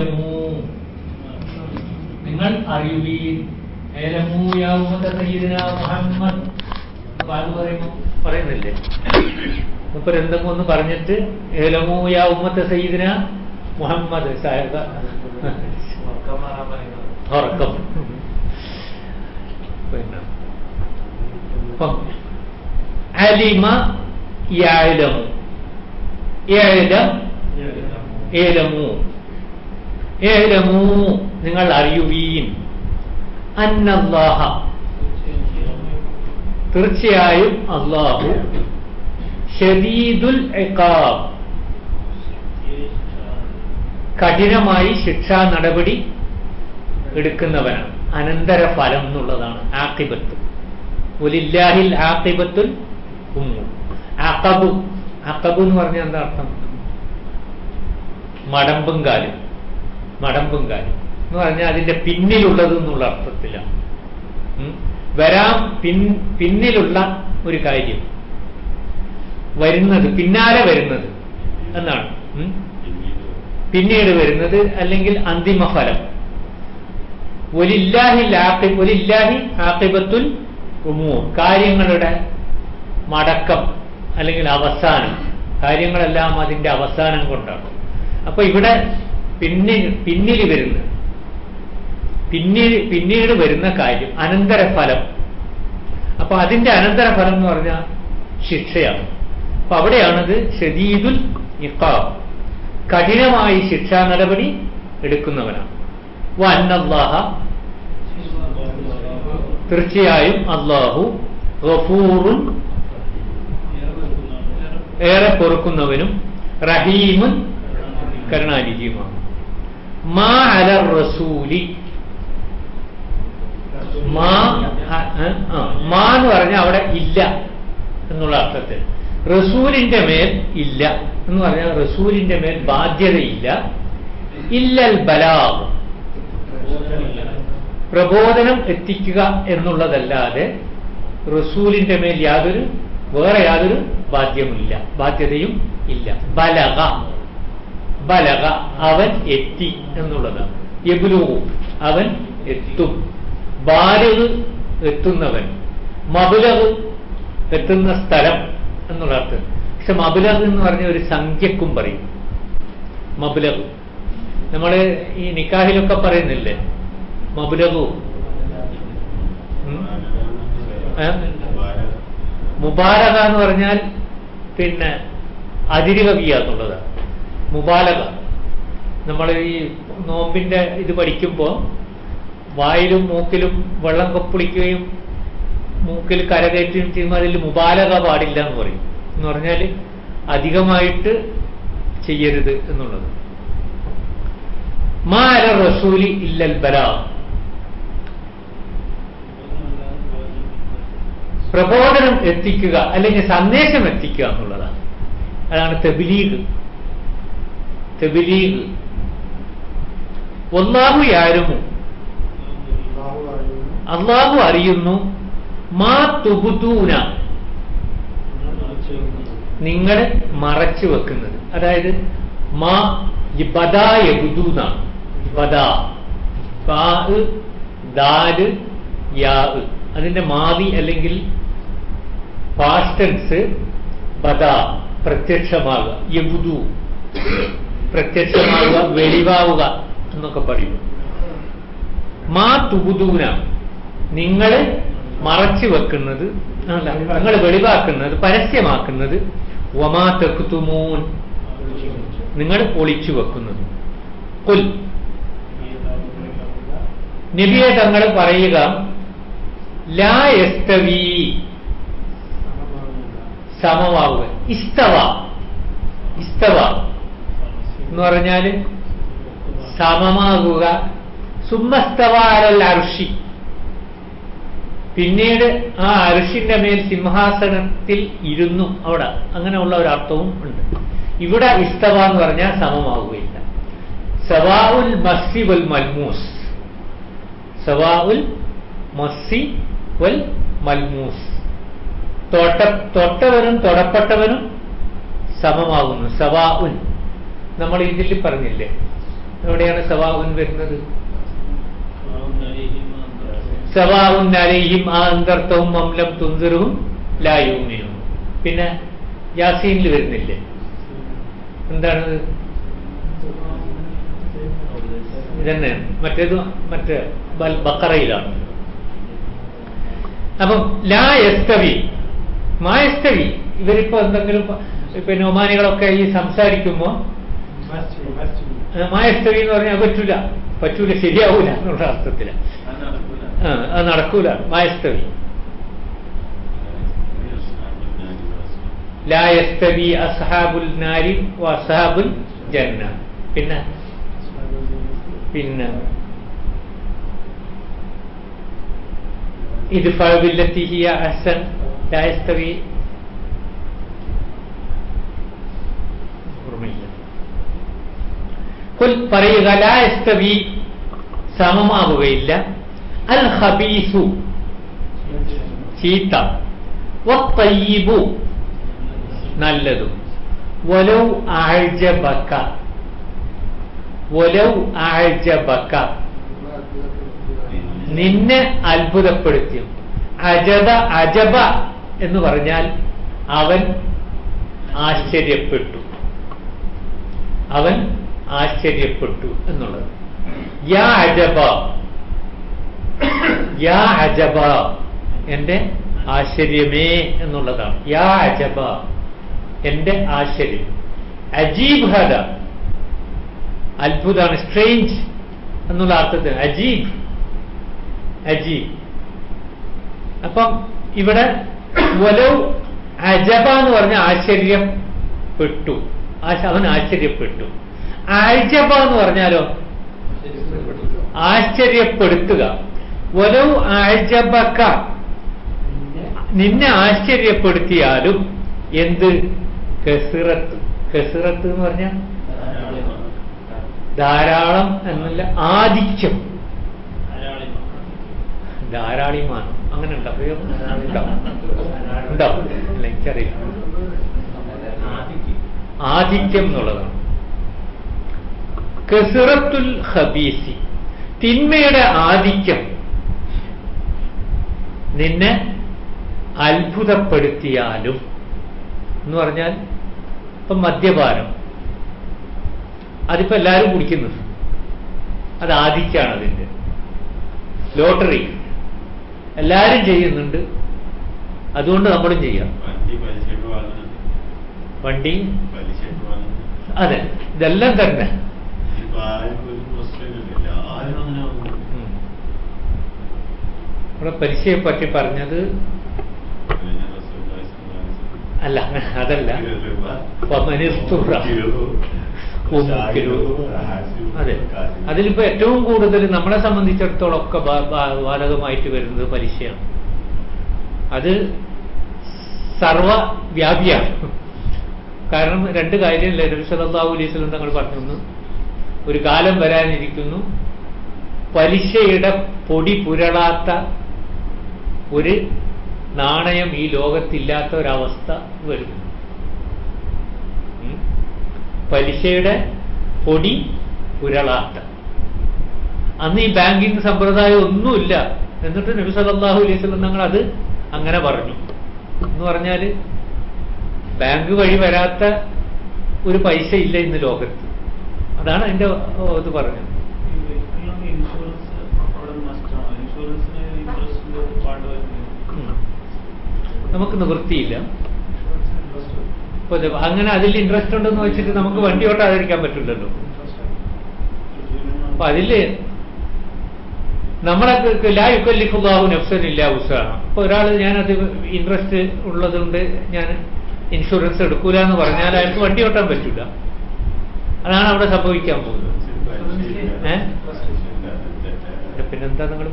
ഏലമൂ നിങ്ങൾ അറിയുവീൻ ഏലമൂ യാ ഉമ്മത്ത സയ്യിദിന മുഹമ്മദ് അപ്പൊ അത് പറയുമ്പോ പറയുന്നില്ലേ മുപ്പർ എന്തെങ്കിലും ഒന്ന് പറഞ്ഞിട്ട് ഏലമൂ യാ ഉമ്മത്ത സയ്യിദിന മുഹമ്മദ് സാഹിബ ഉറക്കം പിന്നെ അപ്പം അലിമ യഅലമു യഅലം ഏലമു ഏലമു നിങ്ങൾ അറിയുവീൻ അന്നല്ലാഹ തീർച്ചയായും അള്ളാഹു ഷദീദുൽ ഇഖാബ് കഠിനമായി ശിക്ഷാ നടപടി എടുക്കുന്നവനാണ് അനന്തരഫലം എന്നുള്ളതാണ് ആക്കിബത്ത് ഒലില്ലാഹിൽ ആക്കിബത്തുൽ ഉമ്മു അക്കബു അക്കബു എന്ന് പറഞ്ഞാൽ എന്താ അർത്ഥം മടമ്പും കാലും മടമ്പും കാലും എന്ന് പറഞ്ഞാൽ അതിന്റെ പിന്നിലുള്ളത് എന്നുള്ള അർത്ഥത്തിലാണ് ഉം. വരാൻ പിൻ പിന്നിലുള്ള ഒരു കാര്യം വരുന്നത് പിന്നാലെ വരുന്നത് എന്നാണ് ഉം. പിന്നീട് വരുന്നത് അല്ലെങ്കിൽ അന്തിമ ഫലം ഒലില്ലാഹി ആഖി- ഒലില്ലാഹി ആഖിബത്തുൽ ഉമൂർ കാര്യങ്ങളുടെ മടക്കം അല്ലെങ്കിൽ അവസാനം കാര്യങ്ങളെല്ലാം അതിന്റെ അവസാനം കൊണ്ടാണ് അപ്പൊ ഇവിടെ പിന്നിൽ പിന്നിൽ വരുന്ന പിന്നീട് പിന്നീട് വരുന്ന കാര്യം അനന്തരഫലം അപ്പൊ അതിന്റെ അനന്തരഫലം എന്ന് പറഞ്ഞാൽ ശിക്ഷയാണ് അപ്പൊ അവിടെയാണത് ഷദീദുൽ ഇഖാബ് കഠിനമായി ശിക്ഷാ നടപടി എടുക്കുന്നവനാണ് വന്നല്ലാഹ തീർച്ചയായും അള്ളാഹു ഗഫൂറുൻ ഏറെ പൊറുക്കുന്നവനും റഹീമുൻ കരുണാനിധിയുമാണ് മാ അല റസൂലി മാ അ- അ- ആ, മാ എന്ന് പറഞ്ഞാൽ അവിടെ ഇല്ല എന്നുള്ള അർത്ഥത്തിൽ റസൂലിന്റെ മേൽ ഇല്ല എന്ന് പറഞ്ഞാൽ റസൂലിന്റെ മേൽ ബാധ്യതയില്ല ഇല്ലൽ ബലാഗ് പ്രബോധനം എത്തിക്കുക എന്നുള്ളതല്ലാതെ റസൂലിന്റെ മേൽ യാതൊരു വേറെ യാതൊരു ബാധ്യമില്ല ബാധ്യതയും ഇല്ല ബലക ബലക അവൻ എത്തി എന്നുള്ളതാണ് യബുലു അവൻ എത്തും ബാലക് എത്തുന്നവൻ മബുലക് എത്തുന്ന സ്ഥലം എന്നുള്ള അർത്ഥം പക്ഷെ മബുലക് എന്ന് പറഞ്ഞ ഒരു സംഖ്യക്കും പറയും മബുലക് നമ്മൾ ഈ നിക്കാഹിലൊക്കെ പറയുന്നില്ലേ മബുലകു ഉം? ഏ? മുബാലക എന്ന് പറഞ്ഞാൽ പിന്നെ അതിരുകവിയ എന്നുള്ളതാണ് മുബാലക നമ്മൾ ഈ നോമ്പിന്റെ ഇത് പഠിക്കുമ്പോൾ വായിലും മൂക്കിലും വെള്ളം കൊപ്പിളിക്കുകയും മൂക്കിൽ കരകയറ്റുകയും ചെയ്യുമ്പോൾ അതിൽ മുബാലക പാടില്ല എന്ന് പറയും എന്ന് പറഞ്ഞാൽ അധികമായിട്ട് ചെയ്യരുത് എന്നുള്ളത് മാ അല റസൂലി ഇല്ലൽ ബലാ പ്രബോധനം എത്തിക്കുക അല്ലെങ്കിൽ സന്ദേശം എത്തിക്കുക എന്നുള്ളതാണ് അതാണ് തെബിലീഗ് തെബിലീഗ് ഒന്നാഹു യാരുമു അള്ളാഹു അറിയുന്നു മാ തുബുദൂന നിങ്ങൾ മറച്ചു വെക്കുന്നത് അതായത് മാ ബദാ യബുദൂനാണ് ബദാ കാ ദാല് യാ അതിന്റെ മാവി അല്ലെങ്കിൽ പാസ്റ്റൻസ് ബദ പ്രത്യക്ഷമാകുക യബുദു പ്രത്യക്ഷമാവുക വെളിവാവുക എന്നൊക്കെ പറയും മാ തുബുദൂന നിങ്ങൾ മറച്ചു വെക്കുന്നത് അല്ല നിങ്ങൾ വെളിവാക്കുന്നത് പരസ്യമാക്കുന്നത് വമാ തെക്കുത്തുമൂൻ നിങ്ങൾ ഒളിച്ചു വെക്കുന്നത് കുൽ നബിയെ തങ്ങൾ പറയുക ലാ എസ്തവി സമമാവുക ഇസ്തവ ഇസ്തവ എന്ന് പറഞ്ഞാൽ സമമാകുക സുമ്മസ്തവ അലൽ അർഷി പിന്നീട് ആ അർഷിന്റെ മേൽ സിംഹാസനത്തിൽ ഇരുന്നു അവിടെ അങ്ങനെയുള്ള ഒരു അർത്ഥവും ഉണ്ട് ഇവിടെ ഇസ്തവ എന്ന് പറഞ്ഞാൽ സമമാവുകയില്ല സവാഉൽ മസ്സി വൽ മൽമൂസ് സവാഉൽ മസ്സി വൽ മൽമൂസ് തൊട്ട തൊട്ടവനും തൊടപ്പെട്ടവനും സമമാകുന്നു സവാഉൻ നമ്മൾ ഇതിൽ പറഞ്ഞില്ലേ എവിടെയാണ് സവാവുൻ വരുന്നത് സവാവുൻ അലൈഹിം ആ അന്തർത്ഥവും മംലം തുന്തിറും ലായൂമിനും പിന്നെ യാസീനിൽ വരുന്നില്ലേ എന്താണത് ഇതന്നെ മറ്റേത് മറ്റേ ബൽ ബക്കറയിലാണ് അപ്പം ലാ എസ്തവി മായസ്തവി ഇവരിപ്പോ എന്തെങ്കിലും പ- പിന്നെ ഒമാനികളൊക്കെ ഈ സംസാരിക്കുമ്പോൾ മായസ്തവി എന്ന് പറഞ്ഞാൽ പറ്റൂല പറ്റൂല ശരിയാവൂല എന്നുള്ള അർത്ഥത്തില് ആ, അത് നടക്കൂല മായസ്തവി ലാ യസ്തവി അസ്ഹാബുൽ നാരി അസ്ഹാബുൽ ജന്ന പിന്നെ പിന്നെ ഇത് ഫില്ലത്തി ഹിയ അഹ്സൻ ലാ യസ്തവി ഓർമ്മയില്ല കുൽ പറയുക ലാ യസ്തവി സമമാവുകയില്ല അൽ ഹബീസു ചീത്ത വത്തയ്യിബു നല്ലതും വലൗ ആഴ്ജബക്ക വലൗ ആഴ്ജബക്ക നിന്നെ അത്ഭുതപ്പെടുത്തിയും അജബ അജബ എന്ന് പറഞ്ഞാൽ അവൻ ആശ്ചര്യപ്പെട്ടു അവൻ ആശ്ചര്യപ്പെട്ടു എന്നുള്ളത് യാ അജബ യാ അജബ എന്റെ ആശ്ചര്യമേ എന്നുള്ളതാണ് യാ അജബ എന്റെ ആശ്ചര്യം അജീബ് ഹദ അത്ഭുതമാണ് സ്ട്രേഞ്ച് എന്നുള്ള അർത്ഥത്തിൽ അജീബ് അജീബ് അപ്പം ഇവിടെ വലവ് അജബ എന്ന് പറഞ്ഞ ആശ്ചര്യപ്പെട്ടു ആശ- അവൻ ആശ്ചര്യപ്പെട്ടു ആഴ്ചബ എന്ന് പറഞ്ഞാലോ ആശ്ചര്യപ്പെടുത്തുക വലവ് ആഴ്ചബക്ക നിന്നെ ആശ്ചര്യപ്പെടുത്തിയാലും എന്ത് കെസിറത്ത് കെസിറത്ത് എന്ന് പറഞ്ഞാൽ ധാരാളം എന്നല്ല ആധിക്യം ധാരാളിമാണ് അങ്ങനെ ഉണ്ടോ പ്രയോഗം ഉണ്ടോ ഉണ്ടോ അല്ല എനിക്കറിയില്ല ആധിക്യം എന്നുള്ളതാണ് കെസിറത്തുൽ ഹബീസി തിന്മയുടെ ആധിക്യം നിന്നെ അത്ഭുതപ്പെടുത്തിയാലും എന്ന് പറഞ്ഞാൽ ഇപ്പം മദ്യപാനം അതിപ്പോ എല്ലാവരും കുടിക്കുന്നത് അത് ആധിക്യാണ് അതിന്റെ ലോട്ടറി എല്ലാവരും ചെയ്യുന്നുണ്ട് അതുകൊണ്ട് നമ്മളും ചെയ്യാം വണ്ടി അതെ ഇതെല്ലാം തന്നെ ഉം. ഇവിടെ പലിശയെ പറ്റി പറഞ്ഞത് അല്ല അതല്ല ഫമനിസ്തുറ. ഉമ്മിക്കിലു. അതെ അതിലിപ്പോ ഏറ്റവും കൂടുതൽ നമ്മളെ സംബന്ധിച്ചിടത്തോളം ഒക്കെ ബാ- ബാ- ബാധകമായിട്ട് വരുന്നത് പലിശയാണ് അത് സർവവ്യാപിയാണ് കാരണം രണ്ട് കാര്യമില്ല നബി സല്ലല്ലാഹു അലൈഹി വസല്ലം തങ്ങൾ പറഞ്ഞു ഒന്ന് ഒരു കാലം വരാനിരിക്കുന്നു പലിശയുടെ പൊടി പുരളാത്ത ഒരു നാണയം ഈ ലോകത്തില്ലാത്ത ഒരവസ്ഥ വരുന്നു ഉം. പലിശയുടെ പൊടി പുരളാത്ത അന്ന് ഈ ബാങ്കിങ് സമ്പ്രദായം ഒന്നുമില്ല എന്നിട്ട് നബി സല്ലല്ലാഹു അലൈഹി വസല്ലം തങ്ങൾ അത് അങ്ങനെ പറഞ്ഞു എന്ന് പറഞ്ഞാൽ ബാങ്ക് വഴി വരാത്ത ഒരു പൈസ ഇല്ല ഇന്ന് ലോകത്ത് അതാണ് അതിന്റെ ഓ, ഇത് പറഞ്ഞത് ഉം. നമുക്ക് നിവൃത്തിയില്ല ഇപ്പൊ ഇത് അങ്ങനെ അതിൽ ഇൻട്രസ്റ്റ് ഉണ്ടെന്ന് വെച്ചിട്ട് നമുക്ക് വണ്ടി ഓട്ടാതിരിക്കാൻ പറ്റില്ലല്ലോ അപ്പൊ അതില് നമ്മളെ ലാ യുക്കല്ലിഫുല്ലാഹു നഫ്സൻ ഇല്ല ഉസാണ് അപ്പൊ ഒരാൾ ഞാനത് ഇൻട്രസ്റ്റ് ഉള്ളതുകൊണ്ട് ഞാൻ ഇൻഷുറൻസ് എടുക്കൂല എന്ന് പറഞ്ഞാൽ അയാൾക്ക് വണ്ടി ഓട്ടാൻ പറ്റില്ല അതാണ് അവിടെ സംഭവിക്കാൻ പോകുന്നത് ഏ? പിന്നെന്താ നിങ്ങൾ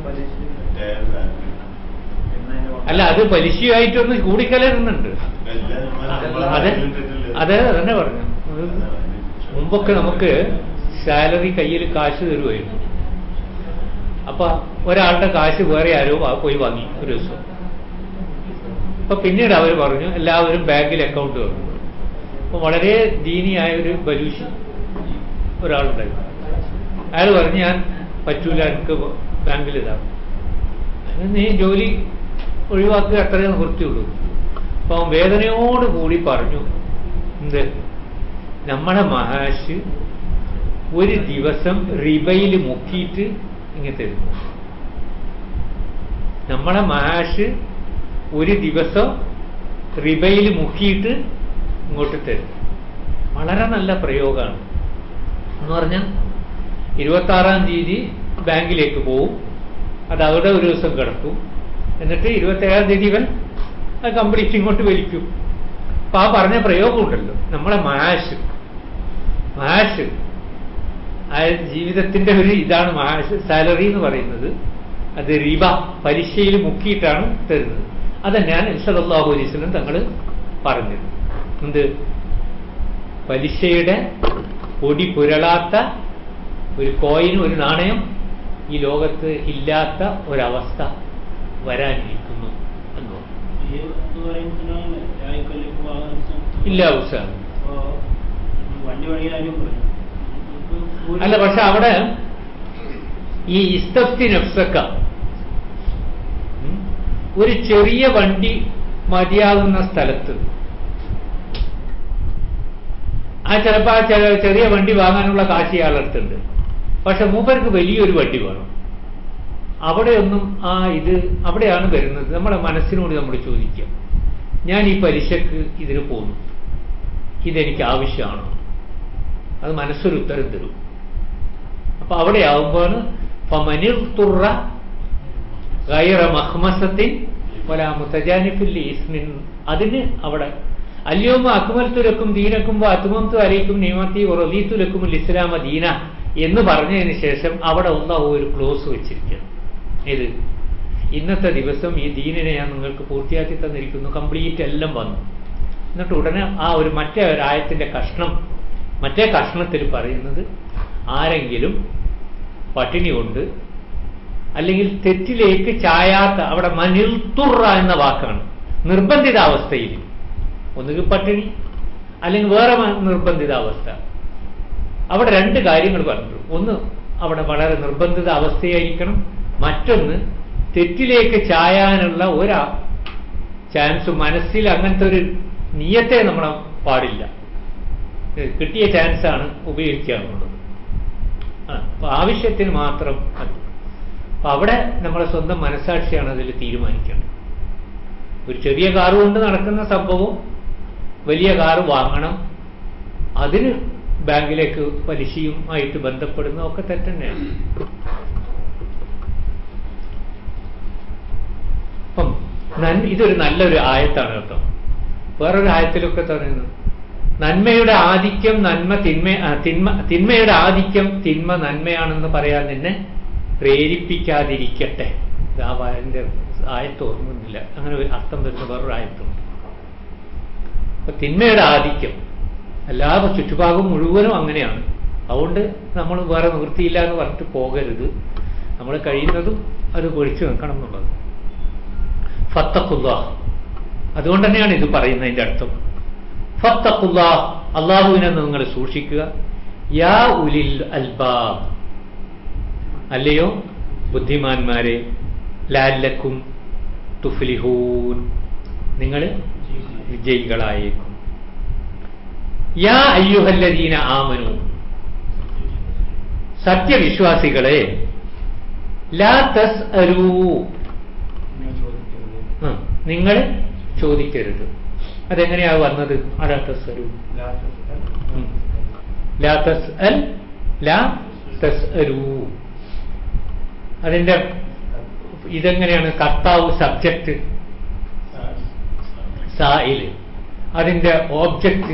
അല്ല അത് പലിശയായിട്ടൊന്ന് കൂടിക്കലരുന്നുണ്ട് അതെ അതെ തന്നെ പറഞ്ഞു മുമ്പൊക്കെ നമുക്ക് സാലറി കയ്യിൽ കാശ് തരുമായിരുന്നു അപ്പൊ ഒരാളുടെ കാശ് വേറെ ആരോ വാ- പോയി വാങ്ങി ഒരു ദിവസം അപ്പൊ പിന്നീട് അവർ പറഞ്ഞു എല്ലാവരും ബാങ്കിൽ അക്കൗണ്ട് തുറന്നു അപ്പൊ വളരെ ദീനിയായ ഒരു ബലൂഷി ഒരാളുണ്ടായിരുന്നു അയാൾ പറഞ്ഞു ഞാൻ പറ്റൂല എനിക്ക് ബാങ്കിൽ ഇതാവും അതിന് നീ ജോലി ഒഴിവാക്കുക അത്രയേ നിവൃത്തിയുള്ളൂ അപ്പൊ അവൻ വേദനയോട് കൂടി പറഞ്ഞു എന്ത് നമ്മളെ മഹാശ് ഒരു ദിവസം റിബയിൽ മുക്കിയിട്ട് ഇങ്ങനെ തരുന്നു നമ്മളെ മഹാശ് ഒരു ദിവസം റിബയിൽ മുക്കിയിട്ട് ഇങ്ങോട്ട് തരും വളരെ നല്ല പ്രയോഗമാണ് എന്ന് പറഞ്ഞാൽ ഇരുപത്തി ആറാം തീയതി ബാങ്കിലേക്ക് പോവും അത് അവിടെ ഒരു ദിവസം കിടക്കും എന്നിട്ട് ഇരുപത്തി ഏഴാം തീയതി ഇവൻ അത് കംപ്ലീറ്റ് ഇങ്ങോട്ട് വലിക്കും അപ്പൊ ആ പറഞ്ഞ പ്രയോഗമുണ്ടല്ലോ നമ്മളെ മാഷ് മാഷ് ആ ജീവിതത്തിന്റെ ഒരു ഇതാണ് മാഷ് സാലറി എന്ന് പറയുന്നത് അത് റിബ പലിശയിൽ മുക്കിയിട്ടാണ് തരുന്നത് അതന്നെയാണ് ഇൻസലാഹു അലൈസ്ലം തങ്ങൾ പറഞ്ഞത് എന്ത് പലിശയുടെ പൊടി പുരളാത്ത ഒരു കോയിനും ഒരു നാണയം ഈ ലോകത്ത് ഇല്ലാത്ത ഒരവസ്ഥ വരാനിരിക്കുന്നു എന്ന് ഇല്ല ഉത്സാഹം വണ്ടി പണിയാനും പറഞ്ഞു അല്ല പക്ഷെ അവിടെ ഈ ഇസ്തഫ്തി നഫ്സക്ക ഉം, ഒരു ചെറിയ വണ്ടി മതിയാകുന്ന സ്ഥലത്ത് ആ ചിലപ്പോൾ ആ ചെ- ചെറിയ വണ്ടി വാങ്ങാനുള്ള കാശ് ഇയാളടുത്തുണ്ട് പക്ഷെ മൂപ്പർക്ക് വലിയൊരു വണ്ടി വേണം അവിടെയൊന്നും ആ ഇത് അവിടെയാണ് വരുന്നത് നമ്മളെ മനസ്സിനോട് നമ്മൾ ചോദിക്കുക ഞാൻ ഈ പലിശക്ക് ഇതിന് പോന്നു ഇതെനിക്ക് ആവശ്യമാണോ അത് മനസ്സൊരു ഉത്തരം തരും അപ്പൊ അവിടെ ആവുമ്പോൾ ഫമനിർത്തുറ ഗൈറ മഹ്മസത്തിൻ വല മുത്തജാനിഫിൽ ഇസ്മിൻ അതിന് അവിടെ അല്യോമ അക്മൽത്തുലക്കും ദീനക്കും അത്തുമത്തു അലൈക്കും നിയമത്തി റലീത്തുലക്കും ഇസ്ലാമ ദീന എന്ന് പറഞ്ഞതിന് ശേഷം അവിടെ ഒന്നാ ഒരു ക്ലോസ് വെച്ചിരിക്കുകയാണ് ഇത് ഇന്നത്തെ ദിവസം ഈ ദീനിനെ ഞാൻ നിങ്ങൾക്ക് പൂർത്തിയാക്കി തന്നിരിക്കുന്നു കംപ്ലീറ്റ് എല്ലാം വന്നു എന്നിട്ട് ഉടനെ ആ ഒരു മറ്റേ ഒരു ആയത്തിന്റെ കഷ്ണം മറ്റേ കഷ്ണത്തിൽ പറയുന്നത് ആരെങ്കിലും പട്ടിണി കൊണ്ട് അല്ലെങ്കിൽ തെറ്റിലേക്ക് ചായാത്ത അവിടെ മനിൽത്തുറ എന്ന വാക്കാണ് നിർബന്ധിതാവസ്ഥയിൽ ഒന്നുകിൽ പട്ടിണി അല്ലെങ്കിൽ വേറെ മ- നിർബന്ധിതാവസ്ഥ അവിടെ രണ്ട് കാര്യങ്ങൾ പറഞ്ഞു ഒന്ന് അവിടെ വളരെ നിർബന്ധിത അവസ്ഥയായിരിക്കണം മറ്റൊന്ന് തെറ്റിലേക്ക് ചായാനുള്ള ഒരാ ചാൻസ് മനസ്സിൽ അങ്ങനത്തെ ഒരു നിയത്തെ നമ്മൾ പാടില്ല ഏ, കിട്ടിയ ചാൻസാണ് ഉപയോഗിക്കുക എന്നുള്ളത് ആ, അപ്പൊ ആവശ്യത്തിന് മാത്രം മതി അപ്പൊ അവിടെ നമ്മളെ സ്വന്തം മനസാക്ഷിയാണ് അതിൽ തീരുമാനിക്കേണ്ടത് ഒരു ചെറിയ കാറ് കൊണ്ട് നടക്കുന്ന സംഭവം വലിയ കാറ് വാങ്ങണം അതിന് ബാങ്കിലേക്ക് പലിശയും ആയിട്ട് ബന്ധപ്പെടുന്ന ഒക്കെ തെറ്റന്നെയാണ് അപ്പം നൻ- ഇതൊരു നല്ലൊരു ആയത്താണ് കേട്ടോ വേറൊരു ആയത്തിലൊക്കെ പറയുന്നു നന്മയുടെ ആധിക്യം നന്മ തിന്മ ആ, തിന്മ തിന്മയുടെ ആധിക്യം തിന്മ നന്മയാണെന്ന് പറയാൻ നിന്നെ പ്രേരിപ്പിക്കാതിരിക്കട്ടെ ഇത് ആ വായന്റെ ആയത്ത് ഓർമ്മയൊന്നുമില്ല അങ്ങനെ ഒരു അർത്ഥം വരുന്ന വേറൊരു ആയത്തുണ്ട് അപ്പൊ തിന്മയുടെ ആധിക്യം എല്ലാ ചുറ്റുഭാഗം മുഴുവനും അങ്ങനെയാണ് അതുകൊണ്ട് നമ്മൾ വേറെ നിവൃത്തിയില്ല എന്ന് പറഞ്ഞിട്ട് പോകരുത് നമ്മൾ കഴിയുന്നതും അത് പൊളിച്ചു നിൽക്കണം എന്നുള്ളത് ഫത്തഖുല്ല അതുകൊണ്ട് തന്നെയാണ് ഇത് പറയുന്നതിന്റെ അർത്ഥം ഫത്തഖുല്ല അള്ളാഹുവിനെ നിങ്ങൾ സൂക്ഷിക്കുക യാ ഉലിൽ അൽബാബ് അല്ലയോ ബുദ്ധിമാന്മാരെ ലാലക്കും തുഫ്ലിഹൂൻ നിങ്ങൾ വിജയികളായേക്കും യാ അയ്യുഹല്ലദീന ആമനു സത്യവിശ്വാസികളെ ലാ തസ് നിങ്ങൾ ചോദിക്കരുത് അതെങ്ങനെയാ വന്നത് അലാ തസ് ലാ തസ് അൽ ലാ തസ് അതിന്റെ ഇതെങ്ങനെയാണ് കർത്താവ് സബ്ജക്റ്റ് സായില് അതിന്റെ ഓബ്ജക്റ്റ്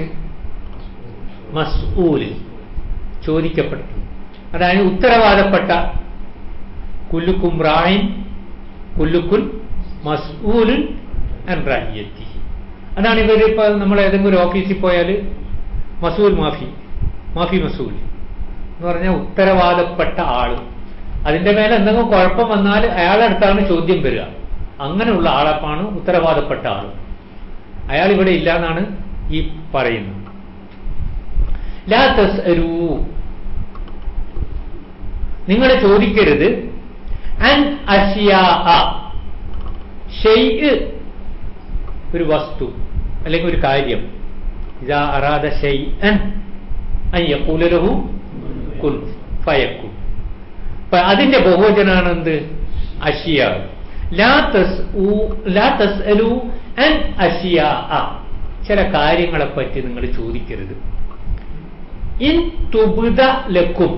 മസ്ഊല് ചോദിക്കപ്പെട്ടു അതായത് ഉത്തരവാദപ്പെട്ട കുല്ലുക്കും റായിൻ കുല്ലുക്കുൻ മസ്ഊലുൻ റാഹിയത്തി അതാണ് ഇവർ ഇപ്പൊ നമ്മൾ ഏതെങ്കിലും ഒരു ഓഫീസിൽ പോയാൽ മസൂൽ മാഫി മാഫി മസൂൽ എന്ന് പറഞ്ഞാൽ ഉത്തരവാദപ്പെട്ട ആള് അതിന്റെ മേലെ എന്തെങ്കിലും കുഴപ്പം വന്നാൽ അയാളുടെ അടുത്താണ് ചോദ്യം വരിക അങ്ങനെയുള്ള ആളപ്പാണ് ഉത്തരവാദപ്പെട്ട ആള് അയാൾ ഇവിടെ ഇല്ല എന്നാണ് ഈ പറയുന്നത് ലാ തസ്അലൂ നിങ്ങൾ ചോദിക്കരുത് അൻ അഷിയാ ഷെയ് ഒരു വസ്തു അല്ലെങ്കിൽ ഒരു കാര്യം ഇതാ അറാദ ഷെയ് അൻ അയ്യൂലഹു കുൻ ഫയക്കു അപ്പൊ അതിന്റെ ബഹുവചനാണ് എന്ത് അഷിയ ലാ തസ് ലാ തസ്അലു അൻ അഷിയ ചില കാര്യങ്ങളെ പറ്റി നിങ്ങൾ ചോദിക്കരുത് ഇൻ തുബുദ ലക്കും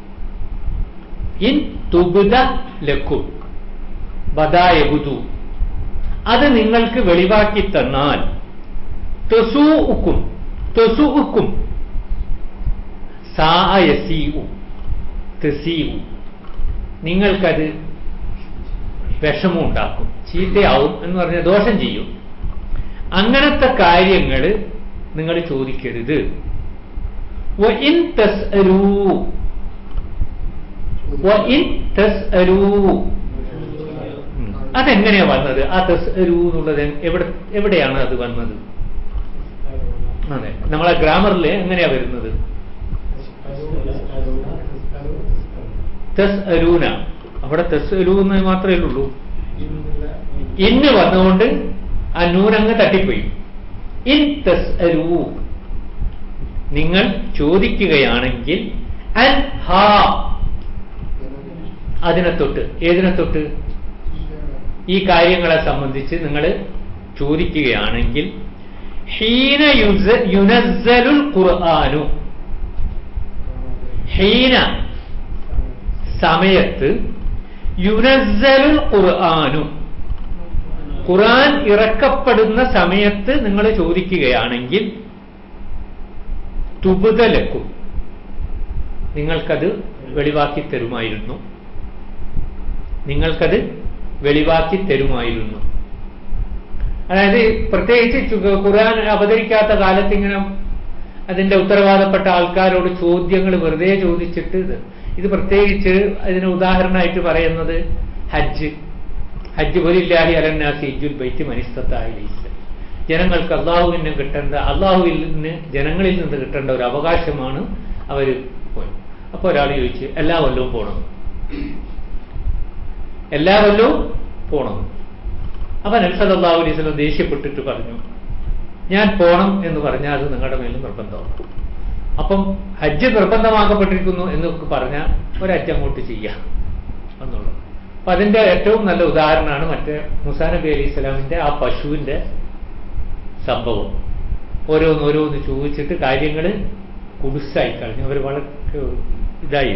ഇൻ തുബുദ ലക്കും ബദായബുദു അത് നിങ്ങൾക്ക് വെളിവാക്കി തന്നാൽ തെസൂക്കും തെസൂക്കും സായസീഉ തെസീഉ നിങ്ങൾക്കത് വിഷമമുണ്ടാക്കും ചീത്തയാവും എന്ന് പറഞ്ഞ ദോഷം ചെയ്യും അങ്ങനത്തെ കാര്യങ്ങൾ നിങ്ങൾ ചോദിക്കരുത് وإن تسألوا وإن تسألوا ഉം. അതെങ്ങനെയാ വന്നത് ആ തസ്അലു എന്നുള്ളത് എവിടെ എവിടെയാണ് അത് വന്നത് അതെ നമ്മളെ ഗ്രാമറിൽ എങ്ങനെയാ വരുന്നത് തസ് അലൂന അവിടെ തസ് അലു എന്ന് മാത്രമേ ഉള്ളൂ ഇന്ന് വന്നുകൊണ്ട് ആ നൂനങ്ങ് തട്ടിപ്പോയി ഇൻ തസ് അലു നിങ്ങൾ ചോദിക്കുകയാണെങ്കിൽ അൻ ഹാ അതിനെ തൊട്ട് ഏതിനെ തൊട്ട് ഈ കാര്യങ്ങളെ സംബന്ധിച്ച് നിങ്ങൾ ചോദിക്കുകയാണെങ്കിൽ ഹീന യുസ- യുനസ്സലുൽ ഖുർആനു ഹീന സമയത്ത് യുനസ്സലുൽ ഖുർആനു ഖുർആൻ ഇറക്കപ്പെടുന്ന സമയത്ത് നിങ്ങൾ ചോദിക്കുകയാണെങ്കിൽ തുബുതലക്കും നിങ്ങൾക്കത് വെളിവാക്കി തരുമായിരുന്നു നിങ്ങൾക്കത് വെളിവാക്കി തരുമായിരുന്നു അതായത് പ്രത്യേകിച്ച് ചു- ഖുർആൻ അവതരിക്കാത്ത കാലത്ത് ഇങ്ങനെ അതിന്റെ ഉത്തരവാദപ്പെട്ട ആൾക്കാരോട് ചോദ്യങ്ങൾ വെറുതെ ചോദിച്ചിട്ട് ഇത് ഇത് പ്രത്യേകിച്ച് അതിന് ഉദാഹരണമായിട്ട് പറയുന്നത് ഹജ്ജ് ഹജ്ജ് പോലില്ലാഹി അലന്നാസി ഇജുൽ ബൈറ്റ് മനിസ്തത്തായ ജനങ്ങൾക്ക് അള്ളാഹുവിന് കിട്ടേണ്ട അള്ളാഹുവിൽ നിന്ന് ജനങ്ങളിൽ നിന്ന് കിട്ടേണ്ട ഒരു അവകാശമാണ് അവർ പോയി അപ്പോൾ ഒരാൾ ചോദിച്ചു എല്ലാ കൊല്ലവും പോകണം എല്ലാ കൊല്ലവും പോകണം അപ്പൊ നബ്സല്ലാഹു അലൈഹി സ്വലം ദേഷ്യപ്പെട്ടിട്ട് പറഞ്ഞു ഞാൻ പോണം എന്ന് പറഞ്ഞാൽ അത് നിങ്ങളുടെ മേലും നിർബന്ധമാണ് അപ്പം ഹജ്ജ് നിർബന്ധമാക്കപ്പെട്ടിരിക്കുന്നു എന്നൊക്കെ പറഞ്ഞാൽ ഒരു ഹജ്ജ് അങ്ങോട്ട് ചെയ്യാം എന്നുള്ളത് അപ്പൊ അതിന്റെ ഏറ്റവും നല്ല ഉദാഹരണമാണ് മറ്റേ മുസാ നബി അലൈഹി സ്വലാമിന്റെ ആ പശുവിന്റെ സംഭവം ഓരോന്ന് ഓരോന്ന് ചോദിച്ചിട്ട് കാര്യങ്ങൾ കുടുസായി കഴിഞ്ഞു അവർ വളരെ ഇതായി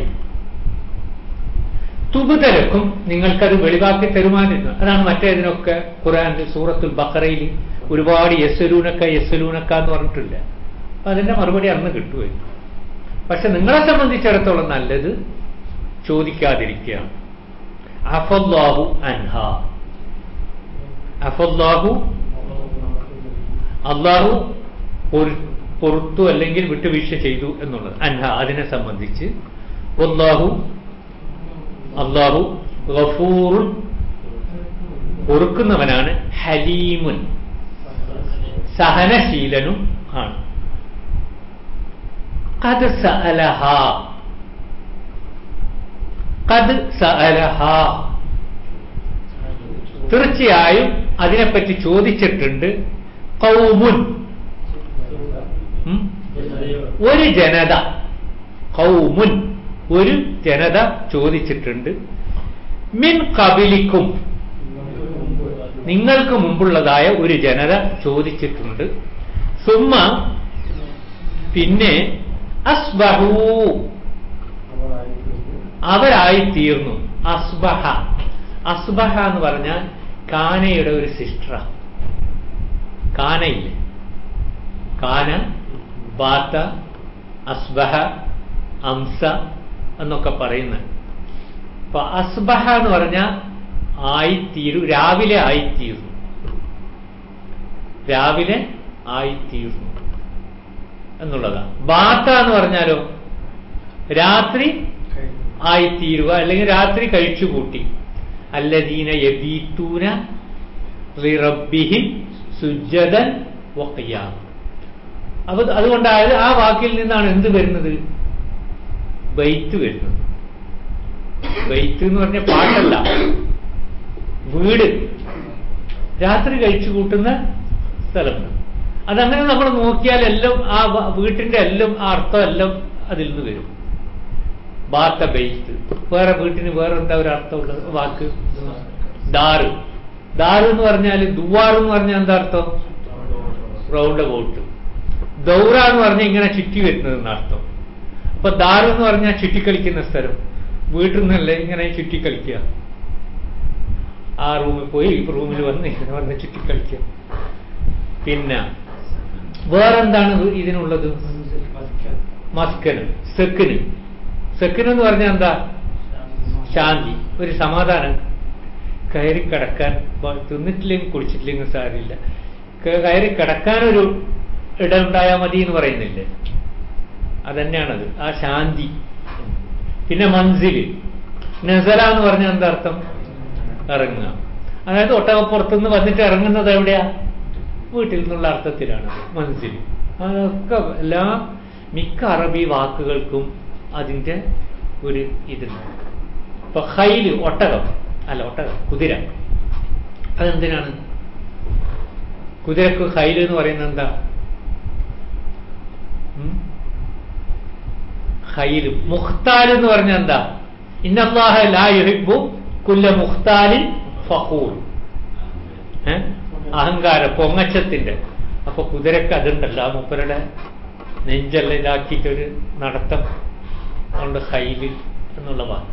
തുബുതലക്കും നിങ്ങൾക്കത് വെളിവാക്കി തരുമാനിരുന്നു അതാണ് മറ്റേതിനൊക്കെ ഖുറാനിൽ സൂറത്തുൽ ബക്കറയിൽ ഒരുപാട് യസലൂനക്ക യസലൂനക്ക എന്ന് പറഞ്ഞിട്ടില്ല അപ്പൊ അതിന്റെ മറുപടി അന്ന് കിട്ടുമായിരുന്നു പക്ഷെ നിങ്ങളെ സംബന്ധിച്ചിടത്തോളം നല്ലത് ചോദിക്കാതിരിക്കുകയാണ് അഫല്ലാഹു അൻഹ അഫല്ലാഹു അള്ളാഹു പൊരു- പൊറുത്തു അല്ലെങ്കിൽ വിട്ടുവീഴ്ച ചെയ്തു എന്നുള്ളത് അൻഹ അതിനെ സംബന്ധിച്ച് അള്ളാഹു അള്ളാഹു ഗഫൂറുൻ പൊറുക്കുന്നവനാണ് ഹലീമുൻ സഹനശീലനും ആണ് കത് സഅലഹ കത് സഅലഹ തീർച്ചയായും അതിനെപ്പറ്റി ചോദിച്ചിട്ടുണ്ട് കൗമുൻ ഉം? ഒരു ജനത കൗമുൻ ഒരു ജനത ചോദിച്ചിട്ടുണ്ട് മിൻ കബിലിക്കും നിങ്ങൾക്ക് മുമ്പുള്ളതായ ഒരു ജനത ചോദിച്ചിട്ടുണ്ട് സുമ്മ പിന്നെ അസ്ബഹു അവരായി തീർന്നു അസ്ബഹ അസ്ബഹ എന്ന് പറഞ്ഞാൽ കാനയുടെ ഒരു സിസ്റ്റർ കാനയില്ലേ കാന ബാത്ത അസ്ബഹ അംസ എന്നൊക്കെ പറയുന്നത് അപ്പൊ അസ്ബഹ എന്ന് പറഞ്ഞാൽ ആയിത്തീരു രാവിലെ ആയിത്തീർന്നു രാവിലെ ആയിത്തീർന്നു എന്നുള്ളതാണ് ബാത്ത എന്ന് പറഞ്ഞാലോ രാത്രി ആയിത്തീരുക അല്ലെങ്കിൽ രാത്രി കഴിച്ചുകൂട്ടി അല്ലദീന യബീത്തൂന ലിറബ്ബിഹിം സുജ്ജദൻ വഖിയാം അപ്പൊ അതുകൊണ്ടായത് ആ വാക്കിൽ നിന്നാണ് എന്ത് വരുന്നത് ബൈത്ത് വരുന്നത് ബൈത്ത് എന്ന് പറഞ്ഞ പാട്ടല്ല വീട് രാത്രി കഴിച്ചു കൂട്ടുന്ന സ്ഥലം അതങ്ങനെ നമ്മൾ നോക്കിയാൽ എല്ലാം ആ വ- വീട്ടിന്റെ എല്ലാം ആ അർത്ഥം എല്ലാം അതിൽ നിന്ന് വരും ബാത്ത ബെയ്ത്ത് വേറെ വീട്ടിന് വേറെ എന്താ ഒരു അർത്ഥമുള്ളത് വാക്ക് ദാറ് ദാറ് എന്ന് പറഞ്ഞാൽ ദുവാർ എന്ന് പറഞ്ഞാൽ എന്താ അർത്ഥം റൗണ്ട് അബൌട്ട് ദൗറ എന്ന് പറഞ്ഞാൽ ഇങ്ങനെ ചുറ്റി വരുന്നത് എന്ന് അർത്ഥം അപ്പൊ ദാറ് എന്ന് പറഞ്ഞാൽ ചുറ്റിക്കളിക്കുന്ന സ്ഥലം വീട്ടിൽ നിന്നല്ലേ ഇങ്ങനെ ചുറ്റിക്കളിക്കുക ആ റൂമിൽ പോയി ഈ റൂമിൽ വന്ന് ഇങ്ങനെ വന്ന് ചുറ്റിക്കളിക്കുക പിന്നെ വേറെന്താണ് ഇത് ഇതിനുള്ളത് മസ്കന് സെക്കിന് സെക്കിന് എന്ന് പറഞ്ഞാൽ എന്താ ശാന്തി ഒരു സമാധാനം കയറി കിടക്കാൻ ബ- തിന്നിട്ടില്ലെങ്കിൽ കുടിച്ചിട്ടില്ലെങ്കിൽ സാരമില്ല ക- കയറി കിടക്കാനൊരു ഇടം ഉണ്ടായാൽ മതി എന്ന് പറയുന്നില്ലേ അതന്നെയാണത് ആ ശാന്തി പിന്നെ മൻസില് നസല എന്ന് പറഞ്ഞാൽ എന്താ അർത്ഥം ഇറങ്ങുക അതായത് ഒട്ടകപ്പുറത്തുനിന്ന് വന്നിട്ട് ഇറങ്ങുന്നത് എവിടെയാ വീട്ടിൽ നിന്നുള്ള അർത്ഥത്തിലാണ് മനസ്സിൽ അതൊക്കെ എല്ലാ മിക്ക അറബി വാക്കുകൾക്കും അതിൻ്റെ ഒരു ഇതുണ്ട് ഇപ്പൊ ഹൈല് ഒട്ടകം അല്ല ഒട്ടകം കുതിര അതെന്തിനാണ് കുതിരക്ക് ഹൈല് എന്ന് പറയുന്നത് എന്താ ഉം? ഹൈല് മുഖ്താൽ എന്ന് പറഞ്ഞാൽ എന്താ ഇന്നല്ലാഹ ലാ യുഹിബ്ബു കുല്ല മുഖ്താലിൻ ഫഖൂർ ഏ? അഹങ്കാരം പൊങ്ങച്ചത്തിന്റെ അപ്പൊ കുതിരക്ക് അതുണ്ടല്ലോ ആ മൂപ്പരുടെ നെഞ്ചെല്ലാം ഇതാക്കിയിട്ടൊരു നടത്തം അതുകൊണ്ട് ഹൈല് എന്നുള്ള വാക്ക്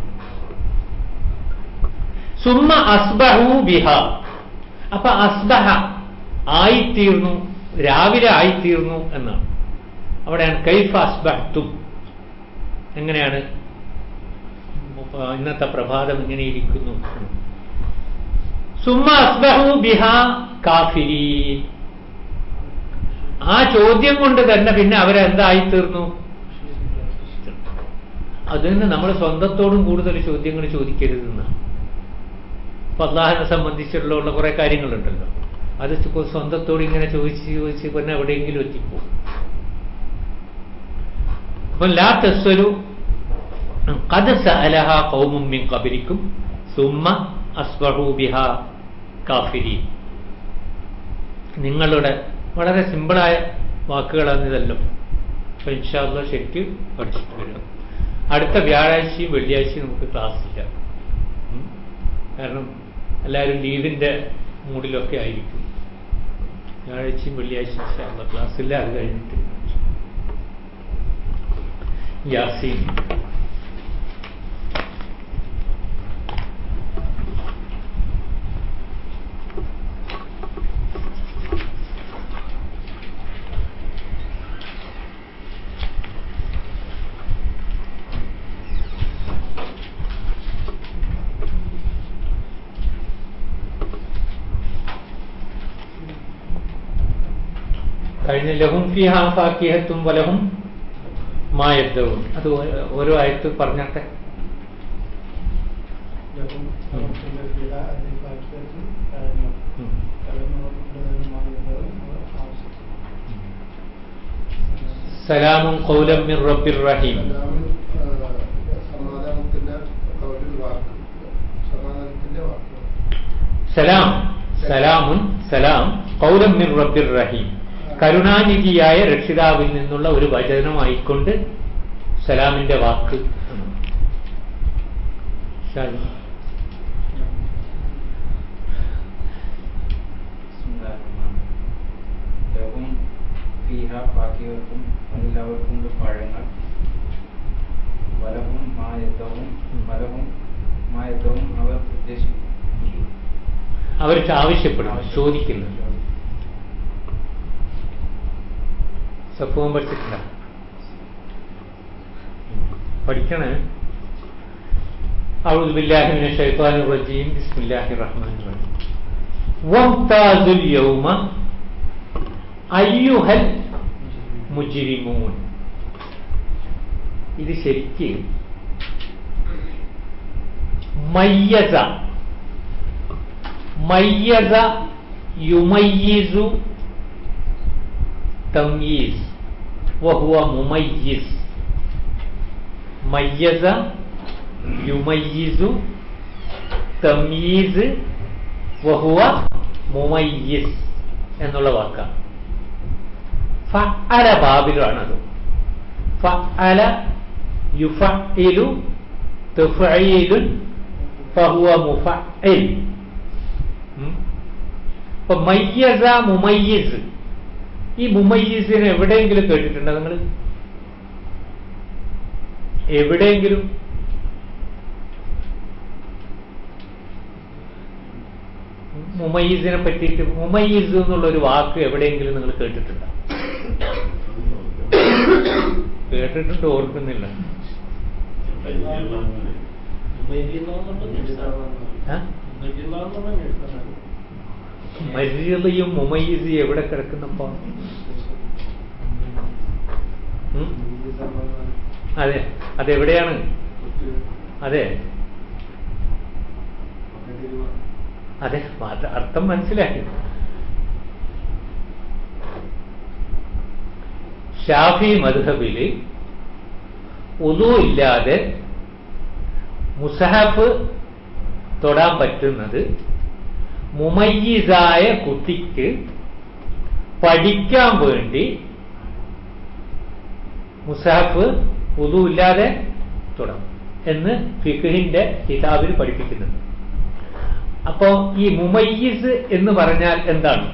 സുമ്മ അസ്ബഹു ബിഹ അപ്പൊ അസ്ബഹ ആയിത്തീർന്നു രാവിലെ ആയിത്തീർന്നു എന്നാണ് അവിടെയാണ് കൈഫ അസ്ബഹത്തും എങ്ങനെയാണ് ഇന്നത്തെ പ്രഭാതം എങ്ങനെ ഇരിക്കുന്നു സുമ്മ അസ്ബഹു ബിഹ കാഫിരീൻ ആ ചോദ്യം കൊണ്ട് തന്നെ പിന്നെ അവരെന്തായി തീർന്നു അതിന് നമ്മൾ സ്വന്തത്തോടും കൂടുതൽ ചോദ്യങ്ങൾ ചോദിക്കരുതെന്നാണ് അപ്പൊ അള്ളാഹിനെ സംബന്ധിച്ചുള്ള ഉള്ള കുറെ കാര്യങ്ങളുണ്ടല്ലോ അത് ചു- സ്വന്തത്തോട് ഇങ്ങനെ ചോദിച്ച് ചോദിച്ച് പിന്നെ എവിടെയെങ്കിലും എത്തിപ്പോകും അപ്പൊ ലാ തസ്വരു قد سألها قوم من قبلكم ثم أصبحوا بها കാഫിരീൻ നിങ്ങളുടെ വളരെ സിമ്പിളായ വാക്കുകളാണ് ഇതെല്ലാം അപ്പൊ ഇൻഷാല്ല ശരിക്ക് പഠിച്ചിട്ട് വരും അടുത്ത വ്യാഴാഴ്ചയും വെള്ളിയാഴ്ചയും നമുക്ക് ക്ലാസ് ഇല്ല ഉം. കാരണം എല്ലാവരും ലീവിന്റെ മൂഡിലൊക്കെ ആയിരിക്കും വ്യാഴാഴ്ചയും വെള്ളിയാഴ്ചയും ഇൻഷാല്ല ക്ലാസ് ഇല്ല അത് കഴിഞ്ഞിട്ട് യാസീൻ കഴിഞ്ഞ ലഹും ഫിഹ ഫാക്കിഹത്തും വലഹും മായദ്ധവും അത് ഓ- ഓരോ ആയത്ത് പറഞ്ഞാട്ടെ لهم توكل فيها الفاكهة كأنه ഉം. كأنه ما يدعون സലാമും ഖൗലം മിർ റബ്ബിർ റഹീം സലാമിൻ, ആ, സമാധാനത്തിന്റെ കൗലിൽ വാക്ക് സമാധാനത്തിന്റെ വാക്ക് സലാം സലാമുൻ സലാം ഖൗലം മിർ റബ്ബിർ റഹീം കരുണാനിധിയായ രക്ഷിതാവിൽ നിന്നുള്ള ഒരു വചനമായിക്കൊണ്ട് സലാമിന്റെ വാക്ക് ഷാജി. ലഹും ഫീഹ ഫാക്കിഹത്തും അതിലവർക്കുണ്ട് പഴങ്ങൾ വലഹും മായത്തവും വലഹും മായത്തവും അവർ ഉദ്ദേശിക്കും അവർ ആവശ്യപ്പെടുന്നു ചോദിക്കുന്നു സഫവും പഠിച്ചിട്ടില്ല പഠിക്കണേ أعوذ بالله من الشيطان الرجيم بسم الله الرحمن الرحيم وامتازوا اليوم أيها المجرمون ഇത് ശരിക്ക് മയ്യസ മയ്യസ യുമയ്യിസു തംയീസ് വഹുവ മുമയ്യിസ് മയ്യസ യുമയ്യിസു തമീസ് വഹുവ മുമയ്യിസ് എന്നുള്ള വാക്കാണ് ഫഅല ബാബിലാണത് ഫഅല യുഫഇലു തഫഈലുൻ ഫഹുവ മുഫഇൽ ഉം. അപ്പൊ മയ്യസ മുമയ്യിസ് ഈ മുമയ്യിസിനെ എവിടെയെങ്കിലും കേട്ടിട്ടുണ്ടോ നിങ്ങൾ എവിടെയെങ്കിലും മുമയ്യിസിനെ പറ്റിയിട്ട് മുമയ്യിസ് എന്നുള്ള ഒരു വാക്ക് എവിടെയെങ്കിലും നിങ്ങൾ കേട്ടിട്ടുണ്ടോ കേട്ടിട്ടുണ്ട് ഓർക്കുന്നില്ല ആ? മര്യാദയും മുമയ്യിസ് എവിടെ കിടക്കുന്നപ്പോ ഉം? അതെ അതെവിടെയാണ് അതെ അതെ അത് അർത്ഥം മനസ്സിലാക്കി ഷാഫി മദ്ഹബില് ഒതു ഇല്ലാതെ മുസഹഫ് തൊടാൻ പറ്റുന്നത് മുമയ്യിസായ കുട്ടിക്ക് പഠിക്കാൻ വേണ്ടി മുസാഫ് ഉദു ഇല്ലാതെ തൊടാം എന്ന് ഫിഖിന്റെ കിതാബിൽ പഠിപ്പിക്കുന്നുണ്ട് അപ്പോ ഈ മുമയ്യിസ് എന്ന് പറഞ്ഞാൽ എന്താണ്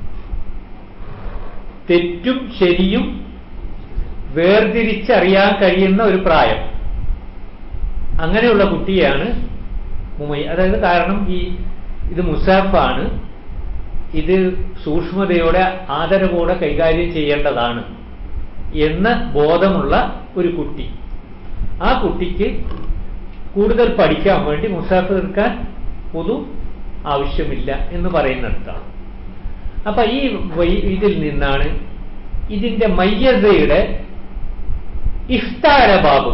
തെറ്റും ശരിയും വേർതിരിച്ചറിയാൻ കഴിയുന്ന ഒരു പ്രായം അങ്ങനെയുള്ള കുട്ടിയാണ് മുമൈ അതായത് കാരണം ഈ ഇത് മുസാഫാണ് ഇത് സൂക്ഷ്മതയോടെ ആദരവോടെ കൈകാര്യം ചെയ്യേണ്ടതാണ് എന്ന ബോധമുള്ള ഒരു കുട്ടി ആ കുട്ടിക്ക് കൂടുതൽ പഠിക്കാൻ വേണ്ടി മുസാഫ് തീർക്കാൻ പൊതു ആവശ്യമില്ല എന്ന് പറയുന്നിടത്താണ് അപ്പൊ ഈ വൈ- ഇതിൽ നിന്നാണ് ഇതിന്റെ മയ്യതയുടെ ഇഫ്താര ബാബു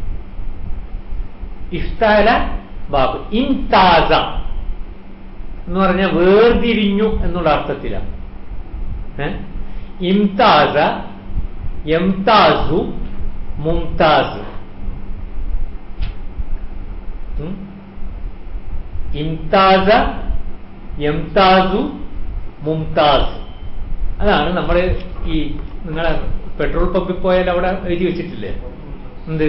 ഇഫ്താര ബാബു ഇൻതാസ എന്ന് പറഞ്ഞാൽ വേർതിരിഞ്ഞു എന്നുള്ള അർത്ഥത്തിലാണ് ഏ? ഇംതാസ എംതാസു മുംതാസ് ഉം? ഇംതാസ എംതാസു മുംതാസ് അതാണ് നമ്മൾ ഈ നിങ്ങളെ പെട്രോൾ പമ്പിൽ പോയാൽ അവിടെ എഴുതി വെച്ചിട്ടില്ലേ എന്ത്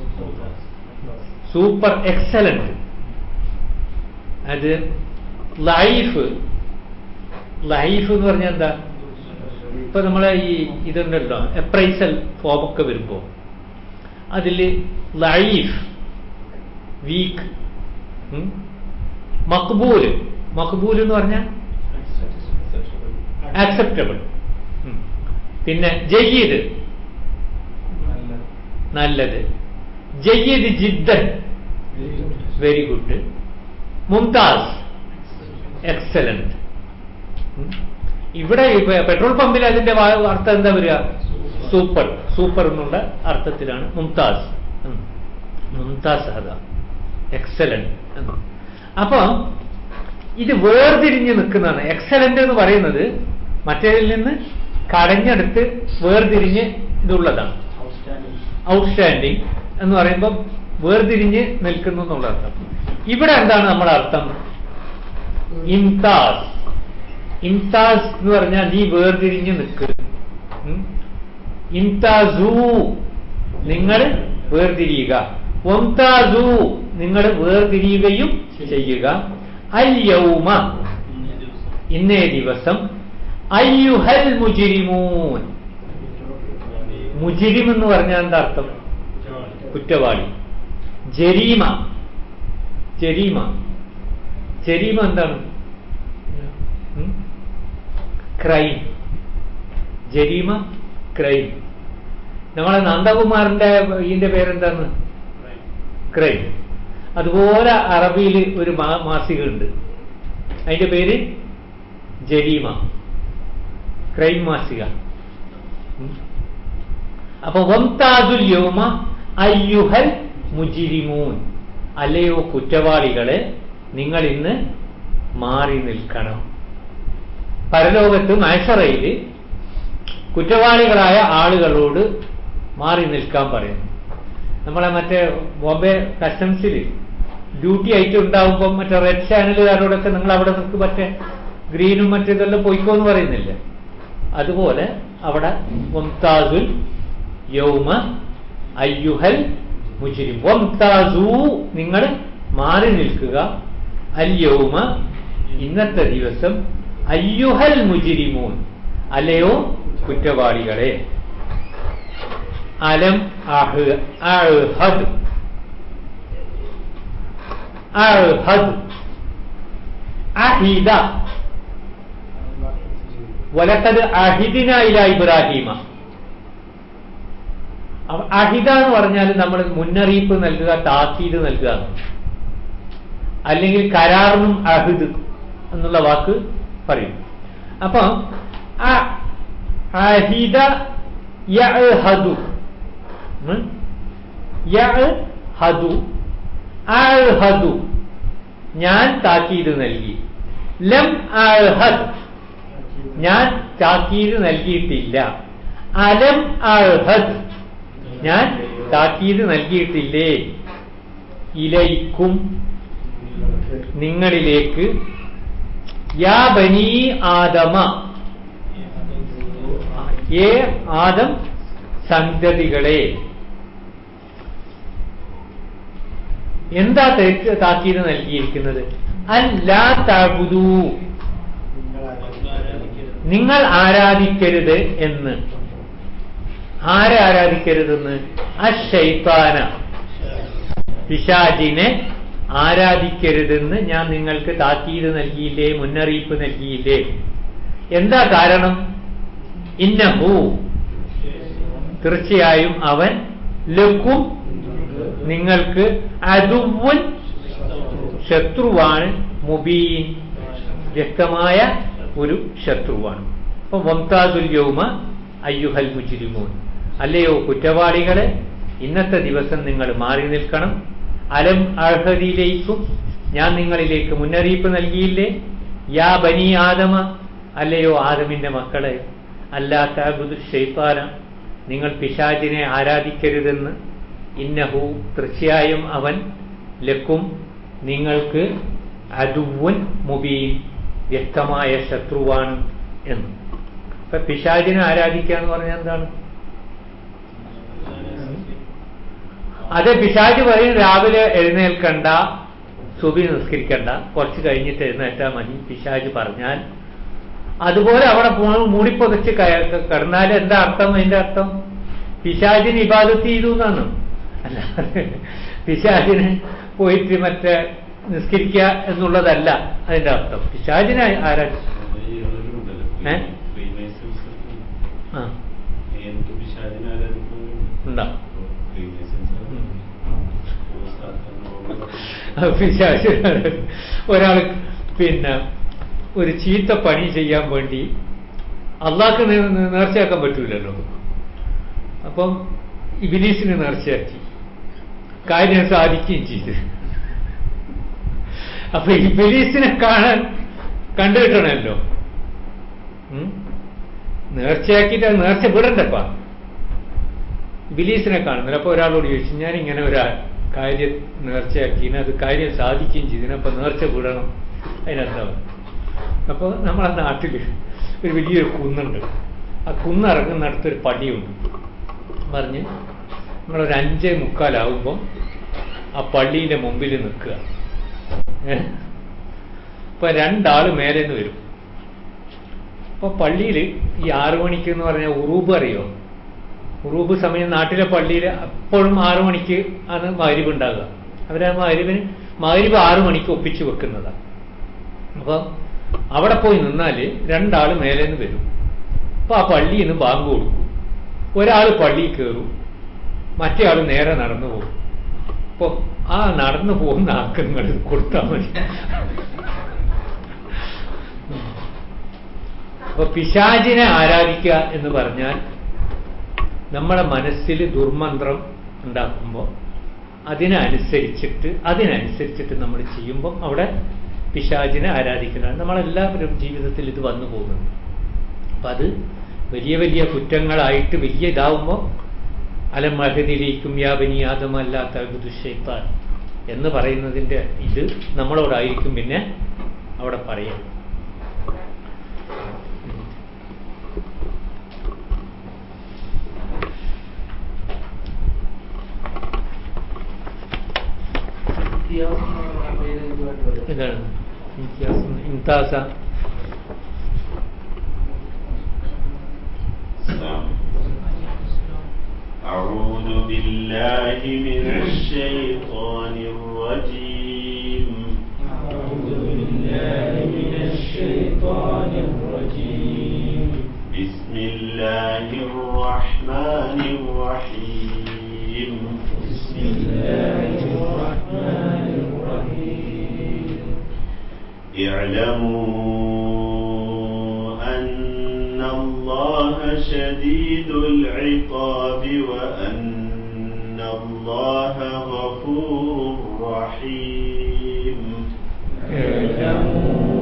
സൂപ്പർ എക്സലന്റ് അത് ലൈഫ് ലൈഫ് എന്ന് പറഞ്ഞാൽ എന്താ ഇപ്പൊ നമ്മളെ ഈ ഇതുണ്ടല്ലോ എപ്രൈസൽ ഫോമൊക്കെ വരുമ്പോ അതില് ലൈഫ് വീക്ക് മക്ബൂല് മക്ബൂൽ എന്ന് പറഞ്ഞാൽ ആക്സെപ്റ്റബിൾ പിന്നെ ജയ്യിദ് നല്ലത് ജയ്യിദ് ജിദ്ദൻ വെരി ഗുഡ് മുംതാസ് എക്സലന്റ് ഇവിടെ ഈ പെ- പെട്രോൾ പമ്പിൽ അതിന്റെ വാ- അർത്ഥം എന്താ വരിക സൂപ്പർ സൂപ്പർ എന്നുള്ള അർത്ഥത്തിലാണ് മുംതാസ് ഉം. മുംതാസ് അത എക്സലന്റ് അപ്പൊ ഇത് വേർതിരിഞ്ഞ് നിൽക്കുന്നതാണ് എക്സലന്റ് എന്ന് പറയുന്നത് മറ്റേതിൽ നിന്ന് കടഞ്ഞെടുത്ത് വേർതിരിഞ്ഞ് ഇതുള്ളതാണ് ഔട്ട്സ്റ്റാൻഡിങ് എന്ന് പറയുമ്പോൾ വേർതിരിഞ്ഞ് നിൽക്കുന്നു എന്നുള്ള അർത്ഥം ഇവിടെ എന്താണ് നമ്മുടെ അർത്ഥം ഇംതാസ് ഇംതാസ് എന്ന് പറഞ്ഞാൽ നീ വേർതിരിഞ്ഞ് നിൽക്ക് ഉം. ഇംതാസു നിങ്ങൾ വേർതിരിയുക ഒംതാസു നിങ്ങൾ വേർതിരിയുകയും ചെയ്യുക അൽ യൗമ ഇന്നേ ദിവസം അയ്യുഹൽ മുജിരിമൂൻ മുജിരിം എന്ന് പറഞ്ഞാൽ എന്താ അർത്ഥം കുറ്റവാളി ജരീമ ജരീമ ജരീമ എന്താണ് ഉം? ക്രൈം ജരീമ ക്രൈം നമ്മളെ നന്ദകുമാറിന്റെ ഇതിന്റെ പേരെന്താണ് ക്രൈം അതുപോലെ അറബിയിൽ ഒരു മാ- മാസിക ഉണ്ട് അതിന്റെ പേര് ജരീമ ക്രൈം മാസിക ഉം. അപ്പൊ വംതാദുൽ യോമ അയ്യുഹൽ മുജിരിമൂൻ അല്ലയോ കുറ്റവാളികളെ നിങ്ങൾ ഇന്ന് മാറി നിൽക്കണം പരലോകത്ത് മൈസറയിൽ കുറ്റവാളികളായ ആളുകളോട് മാറി നിൽക്കാൻ പറയുന്നു നമ്മളെ മറ്റേ ബോംബെ കസ്റ്റംസിൽ ഡ്യൂട്ടി ആയിട്ട് ഉണ്ടാവുമ്പോൾ മറ്റേ റെഡ് ചാനലുകാരോടൊക്കെ നിങ്ങൾ അവിടെ നിൽക്ക് മറ്റേ ഗ്രീനും മറ്റേതെല്ലാം പോയിക്കോ എന്ന് പറയുന്നില്ല അതുപോലെ അവിടെ മുംതാസുൽ യൗമ അയ്യുഹൽ മുജിരിം വംതാസു നിങ്ങൾ മാറി നിൽക്കുക അൽ യൗമ ഇന്നത്തെ ദിവസം അയ്യുഹൽ മുജിരിമൂൻ അല്ലയോ കുറ്റവാളികളെ അലം അഹ് അഹദ് അഹദ് അഹിദ വലക്കത് അഹിദിന ഇല ഇബ്രാഹിമ അപ്പൊ അഹിത എന്ന് പറഞ്ഞാൽ നമ്മൾ മുന്നറിയിപ്പ് നൽകുക താക്കീത് നൽകുക എന്നാണ്. അല്ലെങ്കിൽ കരാറിനും അഹിദ് എന്നുള്ള വാക്ക് പറയും അപ്പൊ അ- അഹിദ യഅ്ഹദു ഉം? യഅ്ഹദു അഅ്ഹദു ഞാൻ താക്കീത് നൽകി ലം അഅ്ഹദ് ഞാൻ താക്കീത് നൽകിയിട്ടില്ല അലം അഅ്ഹദ് ഞാൻ താക്കീത് നൽകിയിട്ടില്ലേ ഇലൈക്കും നിങ്ങളിലേക്ക് യാ ബനി ആദമ ഏ ആദം സന്തതികളെ എന്താ തെറ്റ് താക്കീത് നൽകിയിരിക്കുന്നത് അല്ലാ തബുദൂ നിങ്ങൾ ആരാധിക്കരുത് എന്ന് ആരെ ആരാധിക്കരുതെന്ന് അശൈത്താന പിശാചിനെ ആരാധിക്കരുതെന്ന് ഞാൻ നിങ്ങൾക്ക് താക്കീത് നൽകിയില്ലേ മുന്നറിയിപ്പ് നൽകിയില്ലേ എന്താ കാരണം ഇന്നഹു തീർച്ചയായും അവൻ ലക്കും നിങ്ങൾക്ക് അതുവൻ ശത്രുവാണ് മുബീൻ വ്യക്തമായ ഒരു ശത്രുവാണ് അപ്പൊ വംതാദുൽ യൗമ അയ്യുഹൽ മുജ്രിമൂൻ അല്ലയോ കുറ്റവാളികളെ ഇന്നത്തെ ദിവസം നിങ്ങൾ മാറി നിൽക്കണം അലം അർഹദിയിലേക്കും ഞാൻ നിങ്ങളിലേക്ക് മുന്നറിയിപ്പ് നൽകിയില്ലേ യാ ബനി ആദമ അല്ലയോ ആദമിന്റെ മക്കളെ അല്ലാത്ത ബുദു ഷെയ്ത്താന നിങ്ങൾ പിശാചിനെ ആരാധിക്കരുതെന്ന് ഇന്നഹു തീർച്ചയായും അവൻ ലക്കും നിങ്ങൾക്ക് അതുവൻ മുബീൻ വ്യക്തമായ ശത്രുവാണ് എന്ന് അപ്പൊ പിശാചിനെ ആരാധിക്കുക എന്ന് പറഞ്ഞാൽ എന്താണ് അതെ പിശാജ് പറയും രാവിലെ എഴുന്നേൽക്കണ്ട സുബി നിസ്കരിക്കണ്ട കുറച്ച് കഴിഞ്ഞിട്ട് എഴുന്നേറ്റാ മതി പിശാജ് പറഞ്ഞാൽ അതുപോലെ അവിടെ പോ- മൂടിപ്പൊതിച്ച് ക- കിടന്നാൽ എന്താ അർത്ഥം അതിന്റെ അർത്ഥം പിശാജിന് ഇബാദത്ത് ചെയ്തു എന്നാണ് അല്ല പിശാജിന് പോയിട്ട് മറ്റേ നിസ്കരിക്കുക എന്നുള്ളതല്ല അതിന്റെ അർത്ഥം പിശാജിനെ ആരാ ഏ? ആ ഉണ്ടോ അത് പിശാച് ഒരാൾ പിന്നെ ഒരു ചീത്ത പണി ചെയ്യാൻ വേണ്ടി അള്ളാഹ്ക്ക് നേ- നേ- നേർച്ചയാക്കാൻ പറ്റൂലല്ലോ അപ്പം ഇബിലീസിന് നേർച്ചയാക്കി കാര്യം സാധിക്കുകയും ചെയ്തു അപ്പൊ ഇബിലീസിനെ കാണാൻ കണ്ടുകിട്ടണമല്ലോ ഉം? നേർച്ചയാക്കിയിട്ട് അത് നേർച്ച വിടണ്ടപ്പാ ബിലീസിനെ കാണുന്നില്ല അപ്പൊ ഒരാളോട് ചോദിച്ചു ഞാൻ ഇങ്ങനെ ഒരു കാര്യം നേർച്ചയാക്കി അത് കാര്യം സാധിക്കുകയും ചെയ്തു അപ്പൊ നേർച്ച വിടണം അതിനെന്താ അപ്പോൾ നമ്മളെ നാട്ടിൽ ഒരു വലിയൊരു കുന്നുണ്ട് ആ കുന്നിറങ്ങുന്നിടത്തൊരു പള്ളിയുണ്ട് പറഞ്ഞ് നമ്മളൊരു അഞ്ചേ മുക്കാലാവുമ്പോൾ ആ പള്ളീൻ്റെ മുമ്പിൽ നിൽക്കുക ഏ? അപ്പൊ രണ്ടാള് മേലെ നിന്ന് വരും അപ്പൊ പള്ളിയിൽ ഈ ആറു മണിക്ക് എന്ന് പറഞ്ഞാൽ ഉറൂബ് അറിയോ ഉറൂബ് സമയം നാട്ടിലെ പള്ളിയിൽ അപ്പോഴും ആറു മണിക്ക് ആണ് മകരിബ് ഉണ്ടാകുക അവരാ മകരിബിന് മകരിബ് ആറു മണിക്ക് ഒപ്പിച്ചു വെക്കുന്നതാണ് അപ്പൊ അവിടെ പോയി നിന്നാല് രണ്ടാള് മേലെ നിന്ന് വരും അപ്പൊ ആ പള്ളിയിൽ നിന്ന് ബാങ്ക് കൊടുക്കും ഒരാൾ പള്ളിയിൽ കയറും മറ്റേ ആൾ നേരെ നടന്നു പോകും അപ്പൊ ആ നടന്നു പോകുന്ന ആൾക്ക് നിങ്ങൾ കൊടുത്താൽ മതി അപ്പൊ പിശാചിനെ ആരാധിക്കുക എന്ന് പറഞ്ഞാൽ നമ്മുടെ മനസ്സിൽ ദുർമന്ത്രം ഉണ്ടാക്കുമ്പോൾ അതിനനുസരിച്ചിട്ട് അതിനനുസരിച്ചിട്ട് നമ്മൾ ചെയ്യുമ്പോൾ അവിടെ പിശാചിനെ ആരാധിക്കുന്നതാണ് നമ്മളെല്ലാവരും ജീവിതത്തിൽ ഇത് വന്നു പോകുന്നുണ്ട് അപ്പം അത് വലിയ വലിയ കുറ്റങ്ങളായിട്ട് വലിയ ഇതാവുമ്പോൾ അലം അഹദിലിക്കും യാബനി ആദമല്ലാത്ത ഷെയ്ത്താൻ എന്ന് പറയുന്നതിൻ്റെ ഇത് നമ്മളോടായിരിക്കും പിന്നെ അവിടെ പറയാം എന്താണ് ഇംതിയാസ് ഇംതാസ أعوذ بالله من الشيطان الرجيم أعوذ بالله من الشيطان الرجيم بسم الله الرحمن الرحيم بسم الله الرحمن الرحيم اعلموا أن الله شديد العقاب وأن الله غفور رحيم اعلموا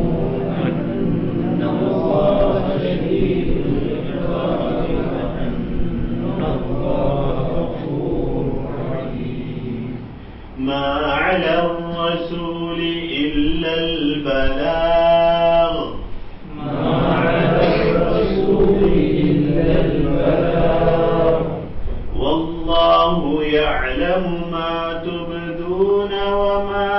أن الله شديد العقاب وأن الله غفور رحيم ما على الرسول إلا البلاغ ما على الرسول إلا البلاغ والله يعلم ما تبدون وما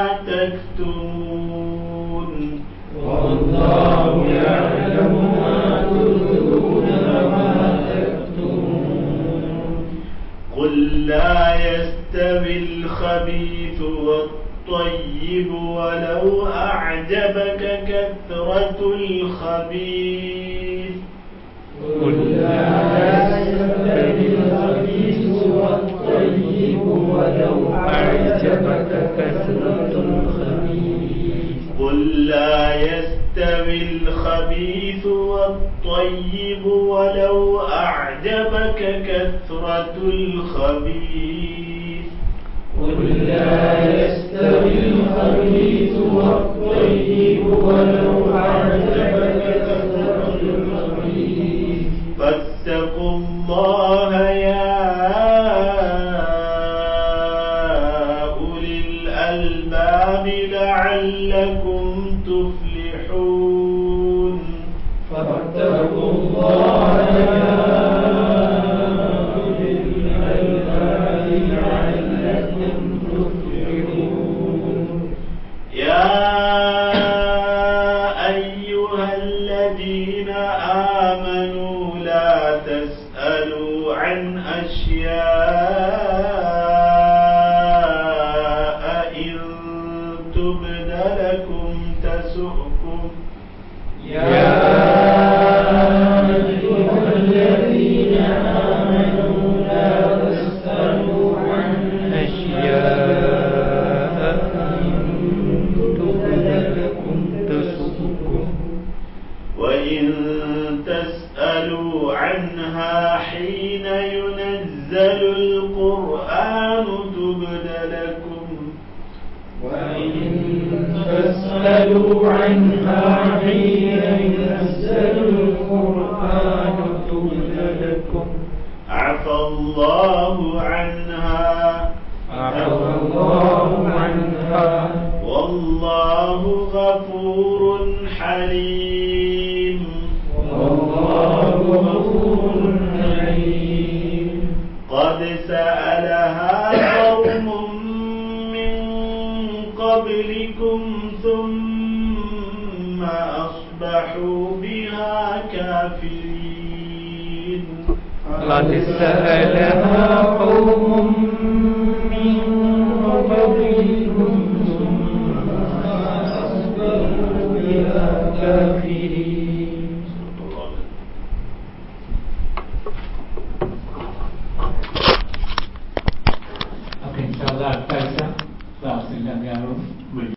تكتمون والله يعلم ما تبدون وما تكتمون قل لا يستوي الخبيث والطيب ولو أعجبك كثرة الخبيث قل لا يستوي الخبيث والطيب ولو أعجبك كثرة الخبيث قل لا يستوي الخبيث والطيب ولو أعجبك كثرة الخبيث قل لا يستوي الخبيث والطيب ولو أعجبك كثرة الخبيث فاتقوا الله يا أولي الألباب لعلكم تفلحون فاتقوا الله يا أولي الألباب لعلكم تفلحون يا أيها الذين آمنوا لا تسألوا عن أشياء إن تبد لكم تسؤكم يا أيها الذين آمنوا لا تسألوا عن أشياء إن تبد لكم تسؤكم وإن تسألوا عنها حين ينزل القرآن تبد لكم وإن تسألوا عنها حين ينزل القرآن تبد لكم عفى الله عنها عفى الله عنها والله غفور حليم والله غفور حليم قد سألها قوم من قبلكم ثم أصبحوا بها كافرين قد سألها قوم